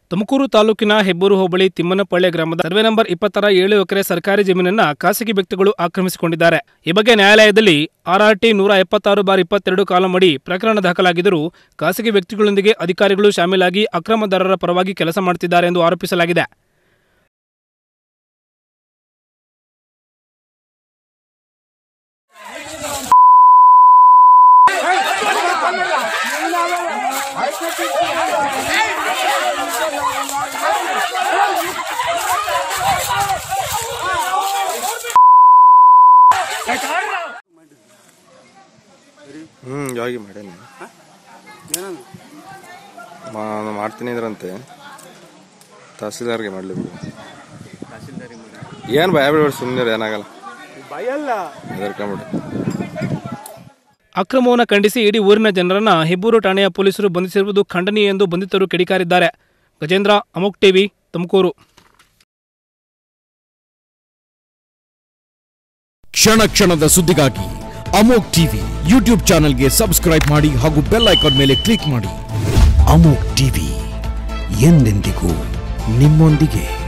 ತುಮಕೂರು ತಾಲೂಕಿನ ಹೆಬ್ಬೂರು ಹೋಬಳಿ ತಿಮ್ಮನಪಳ್ಳಿ ಗ್ರಾಮದ survey number ಇಪ್ಪತ್ತರ ಏಳು ಎಕರೆ ಸರ್ಕಾರಿ ಜಮೀನನ್ನ ಖಾಸಗಿ ವ್ಯಕ್ತಿಗಳು ಆಕ್ರಮಿಸಿಕೊಂಡಿದ್ದಾರೆ ಈ ಬಗ್ಗೆ ನ್ಯಾಯಾಲಯದಲ್ಲಿ ಆರ್ಆರ್ಟಿ ನೂರ ಎಪ್ಪತ್ತಾರು ಬಾರ್ ಇಪ್ಪತ್ತೆರಡು ಕಾಲಂ ಅಡಿ ಪ್ರಕರಣ ದಾಖಲಾಗಿದ್ದರೂ ಖಾಸಗಿ ವ್ಯಕ್ತಿಗಳೊಂದಿಗೆ ಅಧಿಕಾರಿಗಳು ಶಾಮೀಲಾಗಿ ಅಕ್ರಮದಾರರ ಪರವಾಗಿ ಕೆಲಸ ಮಾಡುತ್ತಿದ್ದಾರೆ ಎಂದು ಆರೋಪಿಸಲಾಗಿದೆ ಹ್ಞೂ ಇವಾಗಿ ಮಾಡೇನಿ ಮಾ- ಮಾಡ್ತೀನಿ ಅಂದ್ರಂತೆ ತಹಸೀಲ್ದಾರ್ಗೆ ಮಾಡಲಿ ಬಿಡು ಏನು ಭಯ ಬಿಡ್ಬೇಡಿ ಸುಮ್ಮನೆ ಏನಾಗಲ್ಲ ಹೆದರ್ಕೊಂಬಿಡಿ ಅಕ್ರಮವನ್ನು ಖಂಡಿಸಿ ಇಡೀ ಊರಿನ ಜನರನ್ನ ಹೆಬ್ಬೂರು ಠಾಣೆಯ ಪೊಲೀಸರು ಬಂಧಿಸಿರುವುದು ಖಂಡನೀಯ ಎಂದು ಬಂಧಿತರು ಕಿಡಿಕಾರಿದ್ದಾರೆ ಗಜೇಂದ್ರ ಅಮೋಕ್ ಟಿವಿ ತುಮಕೂರು ಕ್ಷಣ ಕ್ಷಣದ ಸುದ್ದಿಗಾಗಿ ಅಮೋಕ್ ಟಿವಿ ಯೂಟ್ಯೂಬ್ ಚಾನೆಲ್ಗೆ ಸಬ್ಸ್ಕ್ರೈಬ್ ಮಾಡಿ ಹಾಗೂ ಬೆಲ್ ಐಕಾನ್ ಮೇಲೆ ಕ್ಲಿಕ್ ಮಾಡಿ ಅಮೋಕ್ ಟಿವಿ ಎಂದೆಂದಿಗೂ ನಿಮ್ಮೊಂದಿಗೆ